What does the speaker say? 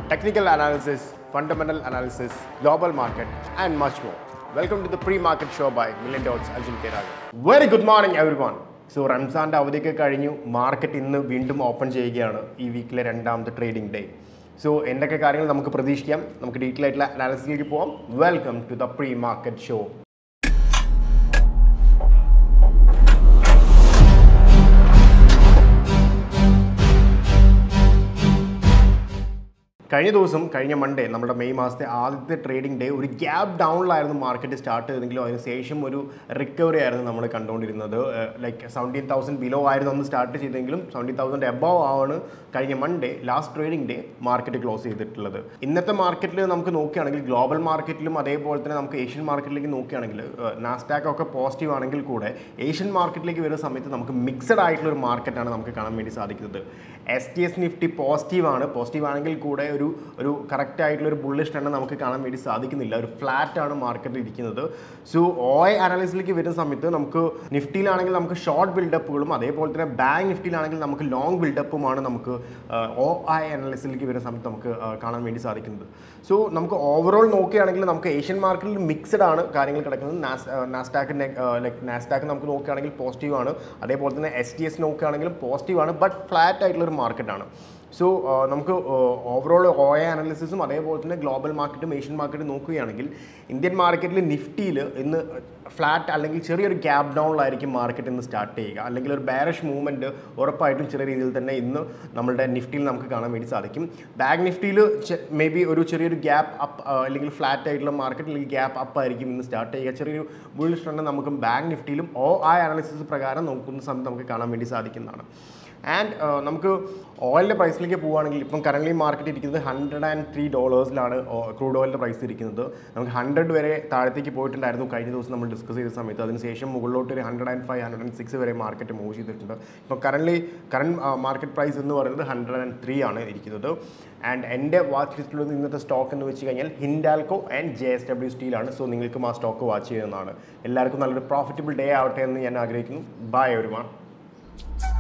technical analysis, fundamental analysis, global market, and much more. Welcome to the pre-market show by Million Dots Arjun Keraga. Very good morning everyone. So റംസാൻ്റെ അവധിയൊക്കെ കഴിഞ്ഞു market ഇന്ന് വീണ്ടും open ചെയ്യുകയാണ് ഈ വീക്കിലെ രണ്ടാമത്തെ trading day so എന്തൊക്കെ കാര്യങ്ങൾ നമുക്ക് പ്രതീക്ഷിക്കാം നമുക്ക് ഡീറ്റെയിൽ ആയിട്ടുള്ള അനാലിസിലേക്ക് പോവാം welcome to the pre market show കഴിഞ്ഞ ദിവസം കഴിഞ്ഞ മൺഡേ നമ്മുടെ മെയ് മാസത്തെ ആദ്യത്തെ ട്രേഡിംഗ് ഡേ ഒരു ഗ്യാപ്പ് ഡൗണിലായിരുന്നു മാർക്കറ്റ് സ്റ്റാർട്ട് ചെയ്തെങ്കിലും അതിനുശേഷം ഒരു റിക്കവറി ആയിരുന്നു നമ്മൾ കണ്ടുകൊണ്ടിരുന്നത് ലൈക്ക് സെവൻറ്റീൻ തൗസൻഡ് ബിലോ ആയിരുന്നു അന്ന് സ്റ്റാർട്ട് ചെയ്തെങ്കിലും സെവൻറ്റീൻ തൗസൻഡ് എബവ് ആണ് കഴിഞ്ഞ Monday last trading day market close ചെയ്തിട്ടുള്ളത് ഇന്നത്തെ മാർക്കറ്റിൽ നമുക്ക് നോക്കുകയാണെങ്കിൽ ഗ്ലോബൽ മാർക്കറ്റിലും അതേപോലെ തന്നെ നമുക്ക് ഏഷ്യൻ മാർക്കറ്റിലേക്ക് നോക്കുകയാണെങ്കിൽ നാസ്ഡാക്ക് ഒക്കെ പോസിറ്റീവ് ആണെങ്കിൽ കൂടെ ഏഷ്യൻ മാർക്കറ്റിലേക്ക് വരുന്ന സമയത്ത് നമുക്ക് മിക്സഡ് ആയിട്ടുള്ള ഒരു മാർക്കറ്റാണ് നമുക്ക് കാണാൻ വേണ്ടി സാധിക്കുന്നത് S T S Nifty positive ആണ് പോസിറ്റീവ് ആണെങ്കിൽ കൂടെ ഒരു ഒരു കറക്റ്റ് ആയിട്ടുള്ള ഒരു ബുള്ളിഷ് ട്രെൻഡ് നമുക്ക് കാണാൻ വേണ്ടി സാധിക്കുന്നില്ല ഒരു ഫ്ലാറ്റ് ആണ് മാർക്കറ്റിൽ ഇരിക്കുന്നത് സോ ഓ അനാലിസിലേക്ക് വരുന്ന സമയത്ത് നമുക്ക് നിഫ്റ്റിയിലാണെങ്കിൽ നമുക്ക് ഷോർട്ട് ബിൽഡപ്പുകളും അതേപോലെ തന്നെ ബാങ്ക് നിഫ്റ്റിയിലാണെങ്കിൽ നമുക്ക് ലോങ് ബിൽഡപ്പുമാണ് നമുക്ക് ഒ ഐ അനാലിസിലേക്ക് വരുന്ന സമയത്ത് നമുക്ക് ആ, കാണാൻ വേണ്ടി സാധിക്കുന്നത് സോ നമുക്ക് ഓവറോൾ നോക്കുകയാണെങ്കിൽ നമുക്ക് ഏഷ്യൻ മാർക്കറ്റിൽ മിക്സഡ് ആണ് കാര്യങ്ങൾ കിടക്കുന്നത് നാസ്ഡാക്ക് ലൈക്ക് നാസ്ഡാക്ക് നമുക്ക് നോക്കുകയാണെങ്കിൽ പോസിറ്റീവ് ആണ് അതേപോലെ തന്നെ എസ് ടി എസ് നോക്കുകയാണെങ്കിലും പോസിറ്റീവ് ആണ് ബട്ട് ഫ്ലാറ്റ് ആയിട്ടുള്ള ഒരു മാർക്കറ്റാണ് സോ നമുക്ക് ഓവറോൾ ഒ അനാലിസിസും അതേപോലെ തന്നെ ഗ്ലോബൽ മാർക്കറ്റും ഏഷ്യൻ മാർക്കറ്റും നോക്കുകയാണെങ്കിൽ ഇന്ത്യൻ മാർക്കറ്റിൽ നിഫ്റ്റിയിൽ ഇന്ന് ഫ്ലാറ്റ് അല്ലെങ്കിൽ ചെറിയൊരു ഗ്യാപ്പ് ഡൗണിലായിരിക്കും മാർക്കറ്റ് ഇന്ന് സ്റ്റാർട്ട് ചെയ്യുക അല്ലെങ്കിൽ ഒരു ബാരിഷ് മൂവ്മെൻറ്റ് ഉറപ്പായിട്ടും ചെറിയ രീതിയിൽ തന്നെ ഇന്ന് നമ്മളുടെ നിഫ്റ്റിയിൽ നമുക്ക് കാണാൻ വേണ്ടി സാധിക്കും ബാങ്ക് നിഫ്റ്റിയിൽ മേ ബി ഒരു ചെറിയൊരു ഗ്യാപ്പ് അപ്പ് അല്ലെങ്കിൽ ഫ്ലാറ്റ് ആയിട്ടുള്ള മാർക്കറ്റ് അല്ലെങ്കിൽ ഗ്യാപ്പ് അപ്പ് ആയിരിക്കും ഇന്ന് സ്റ്റാർട്ട് ചെയ്യുക ചെറിയൊരു ബുള്ളിഷ് ട്രെൻഡ് നമുക്ക് ബാങ്ക് നിഫ്റ്റിയിലും ഓ ആ അനാലിസിസ് പ്രകാരം നോക്കുന്ന സമയത്ത് നമുക്ക് കാണാൻ വേണ്ടി സാധിക്കുന്നതാണ് ആൻഡ് നമുക്ക് ഓയിലിൻ്റെ പ്രൈസിലേക്ക് പോവുകയാണെങ്കിൽ ഇപ്പം കറൻ്റ് മാർക്കറ്റ് ഇരിക്കുന്നത് ഹൺഡ്രഡ് ആൻഡ് ത്രീ ഡോളേഴ്സിലാണ് ക്രൂഡ് ഓയിലിൻ്റെ പ്രൈസ് ഇരിക്കുന്നത് നമുക്ക് ഹൺഡ്രഡ് വരെ താഴത്തേക്ക് പോയിട്ടുണ്ടായിരുന്നു കഴിഞ്ഞ ദിവസം നമ്മൾ ഡിസ്കസ് ചെയ്ത സമയത്ത് അതിനുശേഷം മുകളിലോട്ട് ഒരു hundred and five hundred and six വരെ മാർക്കറ്റ് മൂവ് ചെയ്തിട്ടുണ്ട് ഇപ്പോൾ കറൻ്റ് കറണ്ട് മാർക്കറ്റ് പ്രൈസ് എന്ന് പറയുന്നത് ഹൺഡ്രഡ് ആൻഡ് ത്രീ ആണ് ഇരിക്കുന്നത് ആൻഡ് എൻ്റെ വാച്ച് ലിസ്റ്റിലുള്ള ഇന്നത്തെ സ്റ്റോക്ക് എന്ന് വെച്ച് കഴിഞ്ഞാൽ Hindalco and J S W സ്റ്റീലാണ് സോ നിങ്ങൾക്കും ആ സ്റ്റോക്ക് വാച്ച് ചെയ്യുന്നതാണ് എല്ലാവർക്കും നല്ലൊരു പ്രോഫിറ്റബിൾ ഡേ ആവട്ടെ എന്ന് ഞാൻ ആഗ്രഹിക്കുന്നു ബൈ ഒരു